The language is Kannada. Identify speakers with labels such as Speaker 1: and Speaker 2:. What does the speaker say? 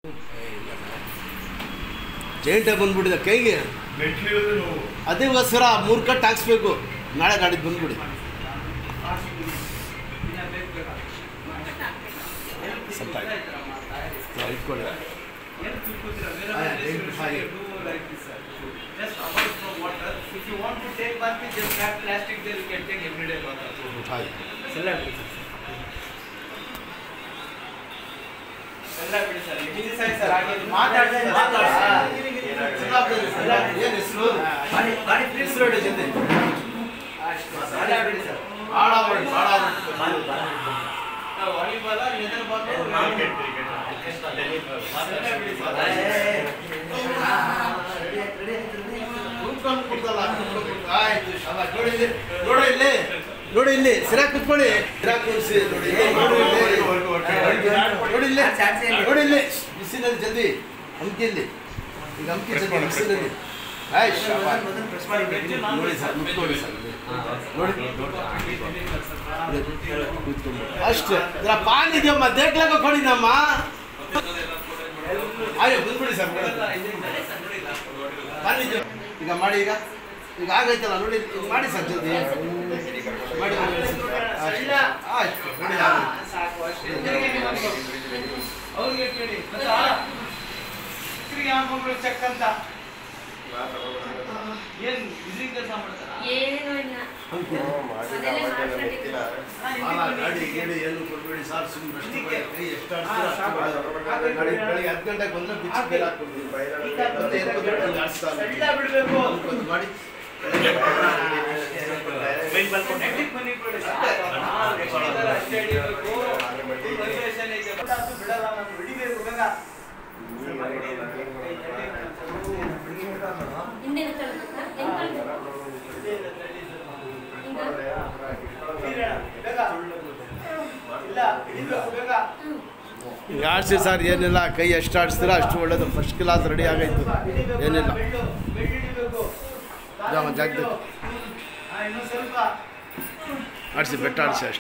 Speaker 1: ಜೈಂಟೇ ಬಂದ್ಬಿಟ್ಟಿದೆ ಕೈಗೆ
Speaker 2: ಮೆಟ್ಲಿಳಿದ್ರೆ ನೋವು
Speaker 1: ಅದಕ್ಕೋಸ್ಕರ ಮೂರು ಕಟ್ ಹಾಕ್ಸ್ಬೇಕು ನಾಳೆ ಗಾಡಿ ಬಂದ್ಬಿಡಿ ಸ್ವಲ್ಪ ಹಾ, ಇಟ್ಕೊಳ್ಳಿ
Speaker 3: Just avoid from water. If you want to take bath, just have plastic there. You can take everyday bath.
Speaker 1: ಹಾಗೆ
Speaker 3: ಎಲ್ಲ ಬಿಡಿ ಸರ್ ಎಲ್ಲ ಬಿಡಿ ಸರ್ ಇದು ಸರಿ ಸರ್ ಹಾಗೆ ಮಾತಾಡ್ತಾ
Speaker 1: ಏನು ಹೆಸರು ಹೆಸರು ಹೇಳಿ ಜಲ್ದಿ
Speaker 3: ಎಲ್ಲ ಬಿಡಿ ಸರ್
Speaker 1: ಭಾಳ ಮಾಡಿ ಭಾಳ
Speaker 3: volleyball leather ball
Speaker 2: market cricket
Speaker 3: ಎಲ್ಲ ಬಿಡಿ ಸರ್
Speaker 1: ಕೂತ್ಕೊಂಡು ಕೂತಲ್ಲ ಆಯ್ತು ಶಾಬಾಷ್. ನೋಡಿ ಇಲ್ಲಿ ನೋಡಿ ಇಲ್ಲಿ ನೋಡಿ ಇಲ್ಲಿ ಸಿರಾ ಕುತ್ಕೊಳ್ಳಿ ಸಿರಾ ಕೂರಿಸಿ ನೋಡಿ ಇಲ್ಲಿ ನೋಡಿ ಇಲ್ಲಿ ನೋಡಿ ಇಲ್ಲಿ ನೋಡಿ ಇಲ್ಲಿ ಬಿಸಿಲಲ್ಲಿ ಜಲ್ದಿ ಹಂಕಿಲ್ಲಿ ಈಗ ಹಂಕಿ ಜಲ್ದಿ ಬಿಸಿಲಲ್ಲಿ ಆಯ್ ಶಾಬಾಷ್. ನೋಡಿ ಸರ್ ಮುಟ್ಕೊಳ್ಳಿ ಸರ್ ನೋಡಿ ಕೂತ್ಕೊಂಡು ಅಷ್ಟೇ ಇದರ ಪಾನ್ ಇದೆಯಮ್ಮ ದೇಖ್ಲಾಗ ಕೊಡಿನಮ್ಮ ಆಯ್ತು ಬಂದ್ಬಿಡಿ ಸರ್ ಪಾನ್ ಇದೆಯಾ ಈಗ ಮಾಡಿ ಈಗ ಈಗ ಆಗೈತಲ್ಲ ನೋಡಿ ಈಗ ಮಾಡಿ ಸರ್ ಜಲ್ದಿ ಮಾಡಿ ಮಾಡಿ ಸರ್. ಅಷ್ಟೇ. ಆಯ್ತು ನೋಡಿ ಆಗೋಯ್ತು.
Speaker 3: ಸಾಕು ಅಷ್ಟೇ ತಿರ್ಗಿ ನೀವು ಅನ್ಕೊ. ಅವ್ರಿಗೆ ಕೇಳಿ ಗೊತ್ತಾ ತಿರ್ಗಿ ಹಾಕೊಂಡ್ರು ಚೆಕ್ ಅಂತ ಏನ್ ಬಿಸಿ ಕೆಲಸ ಮಾಡ್ತಾರ
Speaker 4: ಏನೂ ಇಲ್ಲ
Speaker 1: ಹಂಗೆ.
Speaker 4: ಮನೇಲೆ ಮಾಡ್ಕೊಂಡಿದ್ದೀನಿ.
Speaker 1: ಮಾಲ ಗಾಡಿ ಗೀಡಿ ಏನು ಕೊಡ್ಬೇಡಿ ಸರ್ ಸುಮ್ಮನೆ ಅಷ್ಟು ಮಾಡಿ. ಕೈ ಎಷ್ಟು ಆಡ್ತೀರೋ ಅಷ್ಟು
Speaker 3: ಸಾಕು.
Speaker 1: ಮಾಡಿ. ಗಾಡಿ ಬೆಳಿಗ್ಗೆ ಹತ್ತು ಗಂಟೆಗೆ ಬಂದ್ರೆ ಬಿಚ್ಚಿ ಬೇರೆ ಹಾಕ್ಬಿಡ್ತೀನಿ. ಮತ್ತೆ ಎತ್ಕೊಂಡು ಬಂದು ಆಡಿಸ್ತಾ ಇರ್ತೀನಿ.
Speaker 3: ಎಲ್ಲ ಬಿಡ್ಬೇಕು
Speaker 1: ಒಂದು ಮಾಡಿ
Speaker 3: ನೆಟ್ಟಿಗೆ ಬನ್ನಿ ಕೊಡಿ ಸಾಕು. ಹಾ, ಎಷ್ಟು ಇದಾರೆ ಅಷ್ಟೇ ಹಿಡಿಬೇಕು. Motivation ಐತೆ. ಬಟ್ ಅದು ಬಿಡಲ್ಲ ನಾನು ಹಿಡಿಬೇಕು ಬೇಗ.
Speaker 4: ಹಿಂದೆ ತಳ್ಬೇಕಾ? ಹೆಂಗ್ ತಳ್ಬೇಕು? ಹಿಂಗ?
Speaker 3: ಬೇಗ. ಇಲ್ಲ ಹಿಡಿಬೇಕು ಬೇಗ
Speaker 4: ಹ್ಮ್.
Speaker 1: ಈಗ ಆಡಿಸಿ ಸರ್ ಏನಿಲ್ಲ ಕೈ ಎಷ್ಟು ಆಡಿಸ್ತೀರಾ ಅಷ್ಟು ಒಳ್ಳೇದು ಫಸ್ಟ್ ಕ್ಲಾಸ್ ರೆಡಿ ಆಗೈತು ಏನಿಲ್ಲ
Speaker 3: ಬೆಳ್ಳು ಬೆಳ್ಳು ಹಿಡಿಬೇಕು
Speaker 1: ಜಾಮ ಜಾಗದಲ್ಲಿ
Speaker 3: ಹಾ, ಇನ್ನೊಂದ್ ಸ್ವಲ್ಪ
Speaker 1: ಆಡಿಸಿ ಬೆಟ್ಟ ಆಡಿಸಿ ಅಷ್ಟೇ